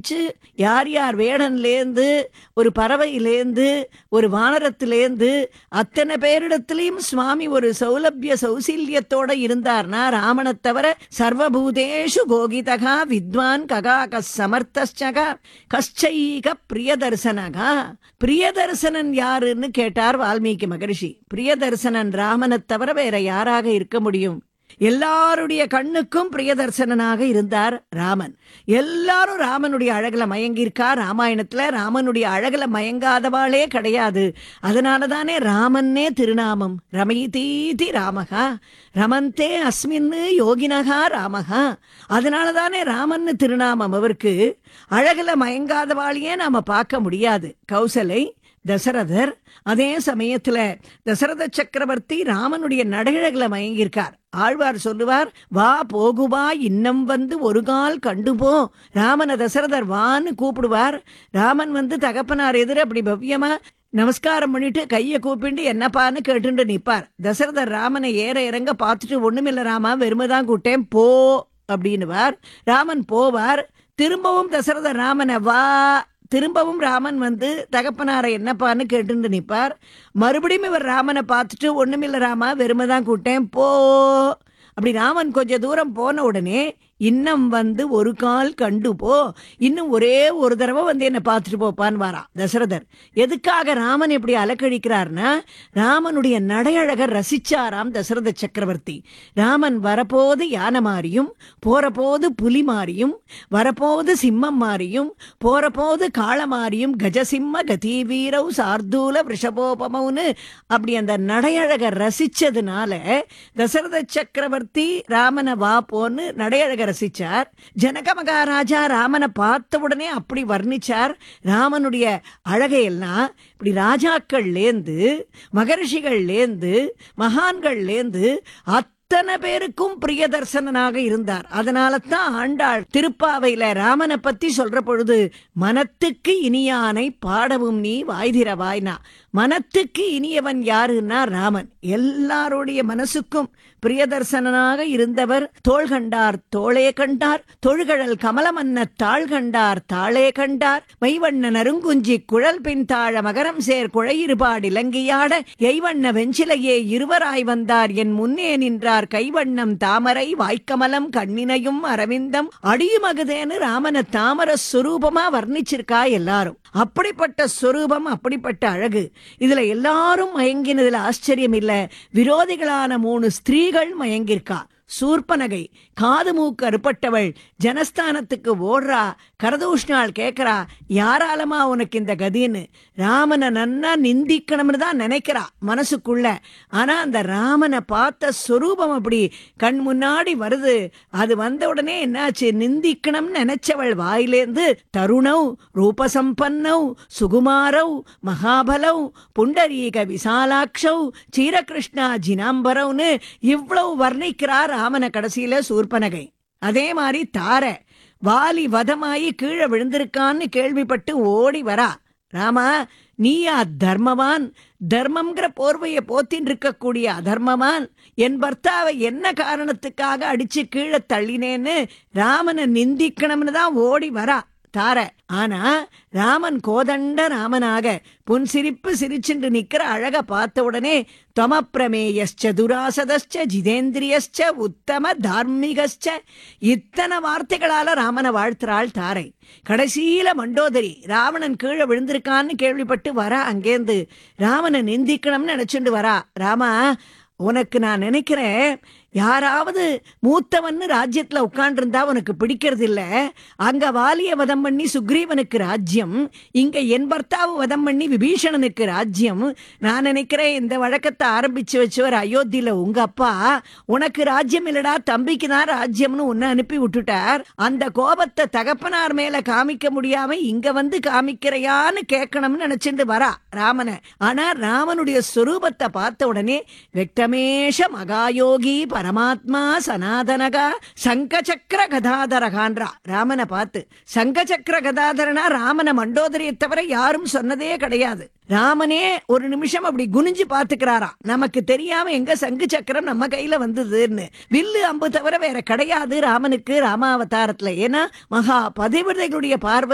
ஆரம்பிச்சு யார் யார் வேடன்லேருந்து ஒரு பறவையிலேருந்து ஒரு வானரத்திலேருந்து அத்தனை பேரிடத்திலையும் சுவாமி ஒரு சௌலபிய சௌசீல்யத்தோட இருந்தார்னா ராமனைத் தவிர சர்வபூதேஷு கோகிதகா வித்வான் ககாக சமர்த்தச்சகா கஷ்டைக பிரியதர்சனகா பிரியதர்சனன் யாருன்னு கேட்டார் வால்மீகி மகரிஷி பிரியதர்சனன் ராமனைத் தவிர வேற யாராக இருக்க முடியும் எல்லாருடைய கண்ணுக்கும் பிரியதர்சனனாக இருந்தார் ராமன் எல்லாரும் ராமனுடைய அழகுல மயங்கியிருக்கா ராமாயணத்துல ராமனுடைய அழகுல மயங்காதவாளே கிடையாது அதனால தானே ராமன்னே திருநாமம் ரமயிதீதி ராமகா ரமந்தே அஸ்மின்னு யோகினகா ராமகா அதனால தானே ராமன்னு திருநாமம் அவருக்கு அழகுல மயங்காதவாளையே நாம பார்க்க முடியாது கௌசலை தசரதர் அதே சமயத்துல தசரத சக்கரவர்த்தி ராமனுடைய நடையழகுல மயங்கியிருக்கார் ஆழ்வார் சொல்லுவார் வா போகுவா இன்னம் வந்து ஒரு கால் கண்டுபோ ராமன தசரதர் வான்னு கூப்பிடுவார் ராமன் வந்து தகப்பனார் எதிர அப்படி பவ்யமா நமஸ்காரம் பண்ணிட்டு கையை கூப்பிண்டு என்னப்பான்னு கேட்டுட்டு நிப்பார் தசரதர் ராமனை ஏற இறங்க பார்த்துட்டு ஒண்ணுமில்ல ராமா வெறுமைதான் கூட்டேன் போ அப்படின்னுவார் ராமன் போவார் திரும்பவும் தசரதர் ராமனை வா திரும்பவும் ராமன் வந்து தகப்பனாரை என்னப்பான்னு கேட்டுட்டு நிப்பார் மறுபடியும் இவர் ராமனை பார்த்துட்டு ஒண்ணுமில்ல ராமா வெறுமைதான் கூட்டேன் போ அப்படி ராமன் கொஞ்ச தூரம் போன உடனே இன்னம் வந்து ஒரு கால் கண்டு போ இன்னும் ஒரே ஒரு தடவை வந்து என்ன பார்த்துட்டு போப்பான்னு வாரான் தசரதர் எதுக்காக ராமன் இப்படி அலக்கழிக்கிறார்னா ராமனுடைய நடையழகர் ரசிச்சாராம் தசரத சக்கரவர்த்தி ராமன் வரப்போது யானை மாறியும் போறபோது புலி மாறியும் வரப்போது சிம்மம் மாறியும் போறபோது காள மாறியும் கஜசிம்ம கதீவீரவ் சார்தூல விஷபோபமவுன்னு அப்படி அந்த நடையழகர் ரசிச்சதுனால தசரத சக்கரவர்த்தி ராமனை வா போன்னு நடையழக ரசிச்சார் ஜனக மகாராஜா ராமனை பார்த்த உடனே அப்படி வர்ணிச்சார் ராமனுடைய அழகையெல்லாம் இப்படி ராஜாக்கள்லேந்து மகரிஷிகள்லேந்து மகான்கள்லேந்து அத்தனை பேருக்கும் பிரியதர்சனனாக இருந்தார் அதனால தான் ஆண்டாள் திருப்பாவையில ராமனை பத்தி சொல்ற பொழுது மனத்துக்கு இனியானை பாடவும் நீ வாய்திரவாய்னா மனத்துக்கு இனியவன் யாருன்னா ராமன் எல்லாருடைய மனசுக்கும் பிரியதர்சனனாக இருந்தவர் தோள் கண்டார் தோளே கண்டார் தொழுகழல் கமலமன்ன தாள் கண்டார் தாளே கண்டார் மைவண்ண நறுங்குஞ்சி குழல் பின் தாழ மகரம் சேர் குழையிருபாடு இலங்கையாட எய்வண்ண வெஞ்சிலையே இருவராய் வந்தார் என் முன்னே நின்றார் கைவண்ணம் தாமரை வாய்க்கமலம் கண்ணினையும் அரவிந்தம் அடியுமகுதேன்னு ராமன தாமர சுரூபமா வர்ணிச்சிருக்கா எல்லாரும் அப்படிப்பட்ட சொரூபம் அப்படிப்பட்ட அழகு இதுல எல்லாரும் மயங்கினதுல ஆச்சரியம் இல்ல விரோதிகளான மூணு ஸ்திரீகள் மயங்கியிருக்கா சூர்பனகை காது மூக்கு அறுப்பட்டவள் ஜனஸ்தானத்துக்கு ஓடுறா கரதூஷ்ணாள் கேட்கறா யாராலமா உனக்கு இந்த கதின்னு ராமனை நன்னா நிந்திக்கணும்னு தான் நினைக்கிறா மனசுக்குள்ள ஆனா அந்த ராமனை பார்த்த சொரூபம் அப்படி கண் முன்னாடி வருது அது வந்த உடனே என்னாச்சு நிந்திக்கணும்னு நினைச்சவள் வாயிலேந்து தருணவ் ரூபசம்பன்னவ் சுகுமாரவ் மகாபலவ் புண்டரீக விசாலாட்சவ் சீரகிருஷ்ணா ஜினாம்பரவ்னு இவ்வளவு வர்ணிக்கிறார் ராமனை கடைசியில சூர்பனகை அதே மாதிரி தார வாலி வதமாயி கீழே விழுந்திருக்கான்னு கேள்விப்பட்டு ஓடி வரா ராமா நீயா தர்மவான் தர்மம்ங்கிற போர்வையை போத்தின் இருக்கக்கூடிய அதர்மவான் என் பர்த்தாவை என்ன காரணத்துக்காக அடிச்சு கீழே தள்ளினேன்னு ராமனை நிந்திக்கணும்னு தான் ஓடி வரா தார ஆனா ராமன் கோதண்ட ராமனாக புன்சிரிப்பு சிரிச்சுண்டு நிக்கிற அழக பார்த்த உடனே தொமப்பிரமேயஸ்ச துராசதஸ்ச ஜிதேந்திரியஸ்ச உத்தம தார்மிகஸ்ச இத்தனை வார்த்தைகளால ராமனை வாழ்த்துறாள் தாரை கடைசியில மண்டோதரி ராவணன் கீழே விழுந்திருக்கான்னு கேள்விப்பட்டு வரா அங்கேருந்து ராமனை நிந்திக்கணும்னு நினைச்சுண்டு வரா ராமா உனக்கு நான் நினைக்கிறேன் யாராவது மூத்தவன்னு ராஜ்யத்துல உட்காண்டிருந்தா உனக்கு பிடிக்கிறது இல்ல அங்க வாலிய வதம் பண்ணி சுக்ரீவனுக்கு ராஜ்யம் இங்க என் பர்த்தாவை வதம் பண்ணி விபீஷணனுக்கு ராஜ்யம் நான் நினைக்கிறேன் இந்த வழக்கத்தை ஆரம்பிச்சு வச்சவர் அயோத்தியில உங்க அப்பா உனக்கு ராஜ்யம் இல்லடா தம்பிக்கு தான் ராஜ்யம்னு உன்னை அனுப்பி விட்டுட்டார் அந்த கோபத்தை தகப்பனார் மேல காமிக்க முடியாம இங்க வந்து காமிக்கிறையான்னு கேட்கணும்னு நினைச்சிட்டு வரா ராமனை ஆனா ராமனுடைய சொரூபத்தை பார்த்த உடனே வெக்டமேஷ மகாயோகி பரமாத்மா சனாதனகா சங்கச்சக்கர கதாதரகான்றா ராமனை பார்த்து சங்கச்சக்கர கதாதரனா ராமனை மண்டோதரியை தவிர யாரும் சொன்னதே கிடையாது ராமனே ஒரு நிமிஷம் அப்படி குனிஞ்சு பாத்துக்கிறாராம் நமக்கு தெரியாம எங்க சங்கு சக்கரம் நம்ம கையில வந்ததுன்னு வில்லு அம்பு தவிர வேற கிடையாது ராமனுக்கு ராமாவதாரத்துல ஏன்னா மகா பதிவிரதைகளுடைய பார்வை